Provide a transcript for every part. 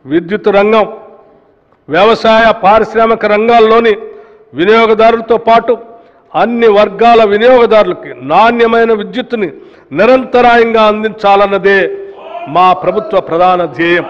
విద్యుత్ రంగం వ్యవసాయ పారిశ్రామిక రంగాల్లోని వినియోగదారులతో పాటు అన్ని వర్గాల వినియోగదారులకి నాణ్యమైన విద్యుత్తుని నిరంతరాయంగా అందించాలన్నదే మా ప్రభుత్వ ప్రధాన ధ్యేయం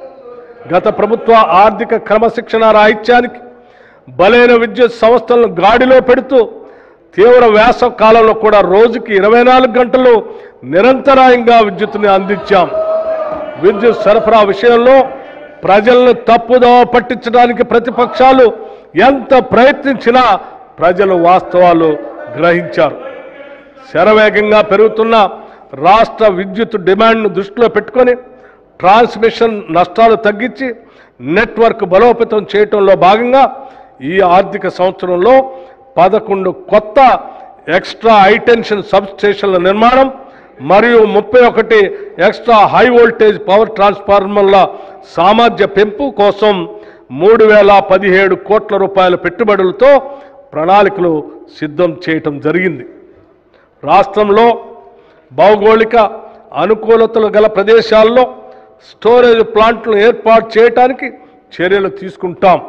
గత ప్రభుత్వ ఆర్థిక క్రమశిక్షణ రాహిత్యానికి బలైన విద్యుత్ సంస్థలను గాడిలో పెడుతూ తీవ్ర వేసవ కాలంలో కూడా రోజుకి ఇరవై నాలుగు గంటలు నిరంతరాయంగా విద్యుత్తుని అందించాం విద్యుత్ సరఫరా విషయంలో ప్రజలను తప్పుదోవ పట్టించడానికి ప్రతిపక్షాలు ఎంత ప్రయత్నించినా ప్రజలు వాస్తవాలు గ్రహించారు శరవేగంగా పెరుగుతున్న రాష్ట్ర విద్యుత్ డిమాండ్ను దృష్టిలో పెట్టుకొని ట్రాన్స్మిషన్ నష్టాలు తగ్గించి నెట్వర్క్ బలోపేతం చేయటంలో భాగంగా ఈ ఆర్థిక సంవత్సరంలో పదకొండు కొత్త ఎక్స్ట్రా హైటెన్షన్ సబ్ స్టేషన్ల నిర్మాణం మరియు ముప్పై ఒకటి ఎక్స్ట్రా హై వోల్టేజ్ పవర్ ట్రాన్స్ఫార్మర్ల సామర్థ్య పెంపు కోసం మూడు వేల పదిహేడు కోట్ల రూపాయల పెట్టుబడులతో ప్రణాళికలు సిద్ధం చేయటం జరిగింది రాష్ట్రంలో భౌగోళిక అనుకూలతలు గల ప్రదేశాల్లో స్టోరేజ్ ప్లాంట్లను ఏర్పాటు చేయడానికి చర్యలు తీసుకుంటాం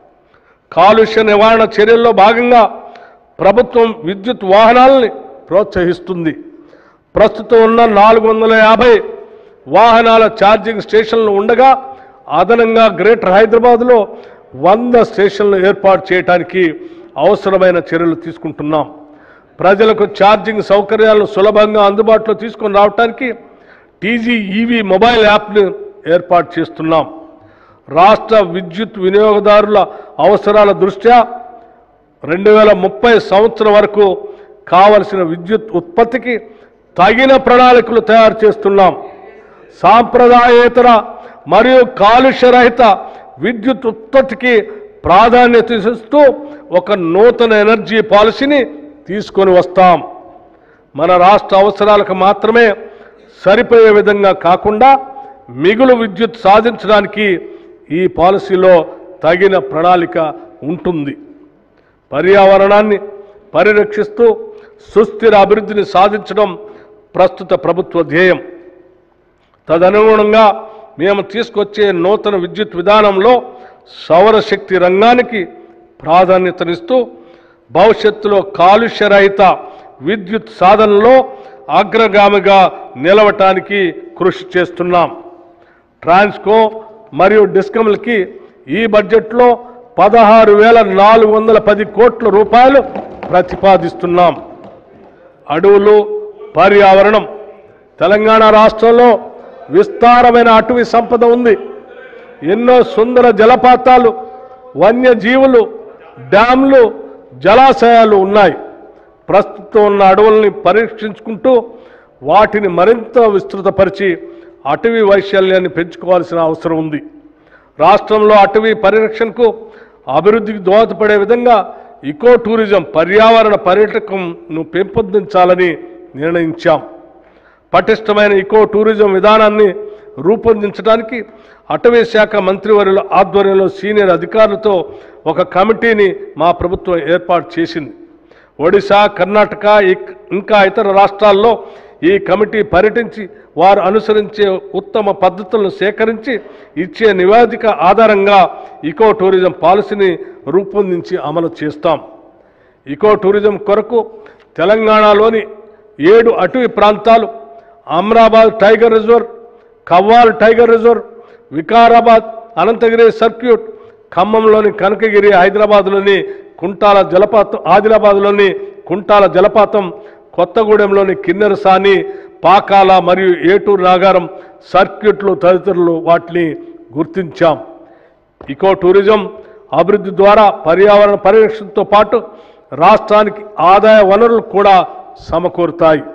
కాలుష్య నివారణ చర్యల్లో భాగంగా ప్రభుత్వం విద్యుత్ వాహనాలని ప్రోత్సహిస్తుంది ప్రస్తుతం ఉన్న నాలుగు వందల యాభై వాహనాల ఛార్జింగ్ స్టేషన్లు ఉండగా అదనంగా గ్రేటర్ హైదరాబాద్లో వంద స్టేషన్లు ఏర్పాటు చేయడానికి అవసరమైన చర్యలు తీసుకుంటున్నాం ప్రజలకు ఛార్జింగ్ సౌకర్యాలను సులభంగా అందుబాటులో తీసుకొని రావడానికి టీజీ ఈవీ మొబైల్ యాప్ను ఏర్పాటు చేస్తున్నాం రాష్ట్ర విద్యుత్ వినియోగదారుల అవసరాల దృష్ట్యా రెండు వేల ముప్పై సంవత్సరం వరకు కావలసిన విద్యుత్ ఉత్పత్తికి తగిన ప్రణాళికలు తయారు చేస్తున్నాం సాంప్రదాయేతర మరియు కాలుష్యరహిత విద్యుత్ ఉత్పత్తికి ప్రాధాన్యత ఇస్తూ ఒక నూతన ఎనర్జీ పాలసీని తీసుకొని వస్తాం మన రాష్ట్ర అవసరాలకు మాత్రమే సరిపోయే విధంగా కాకుండా మిగులు విద్యుత్ సాధించడానికి ఈ పాలసీలో తగిన ప్రణాళిక ఉంటుంది పర్యావరణాన్ని పరిరక్షిస్తూ సుస్థిర అభివృద్ధిని సాధించడం ప్రస్తుత ప్రభుత్వ ధ్యేయం తదనుగుణంగా మేము తీసుకొచ్చే నూతన విద్యుత్ విధానంలో సౌరశక్తి రంగానికి ప్రాధాన్యతనిస్తూ భవిష్యత్తులో కాలుష్యరహిత విద్యుత్ సాధనలో అగ్రగామిగా నిలవటానికి కృషి చేస్తున్నాం ట్రాన్స్కో మరియు డిస్కమ్లకి ఈ బడ్జెట్లో పదహారు వేల నాలుగు వందల పది కోట్ల రూపాయలు ప్రతిపాదిస్తున్నాం అడవులు పర్యావరణం తెలంగాణ రాష్ట్రంలో విస్తారమైన అటవీ సంపద ఉంది ఎన్నో సుందర జలపాతాలు వన్యజీవులు డ్యాంలు జలాశయాలు ఉన్నాయి ప్రస్తుతం ఉన్న అడవుల్ని పరీక్షించుకుంటూ వాటిని మరింత విస్తృతపరిచి అటవీ వైశాల్యాన్ని పెంచుకోవాల్సిన అవసరం ఉంది రాష్ట్రంలో అటవీ పరిరక్షణకు అభివృద్ధికి దోహదపడే విధంగా ఇకో టూరిజం పర్యావరణ పర్యాటకంను పెంపొందించాలని నిర్ణయించాం పటిష్టమైన ఇకో టూరిజం విధానాన్ని రూపొందించడానికి అటవీ శాఖ మంత్రివర్యుల ఆధ్వర్యంలో సీనియర్ అధికారులతో ఒక కమిటీని మా ప్రభుత్వం ఏర్పాటు చేసింది ఒడిశా కర్ణాటక ఇక్- ఇంకా ఇతర రాష్ట్రాల్లో ఈ కమిటీ పర్యటించి వారు అనుసరించే ఉత్తమ పద్ధతులను సేకరించి ఇచ్చే నివేదిక ఆధారంగా ఇకో టూరిజం పాలసీని రూపొందించి అమలు చేస్తాం ఇకో టూరిజం కొరకు తెలంగాణలోని ఏడు అటవీ ప్రాంతాలు Amrabad tiger reserve Kawal tiger reserve Vikarabad Ananthagiri circuit ఖమ్మంలోని కనకగిరి హైదరాబాద్లోని కుంటాల జలపాతం ఆదిలాబాద్లోని కుంటాల జలపాతం కొత్తగూడెంలోని కిన్నెరసాని పాకాల మరియు ఏటూరు నాగారం సర్క్యూట్లు తదితరులు వాటిని గుర్తించాం ఇకో టూరిజం అభివృద్ధి ద్వారా పర్యావరణ పరిరక్షణతో పాటు రాష్ట్రానికి ఆదాయ వనరులు కూడా సమకూరుతాయి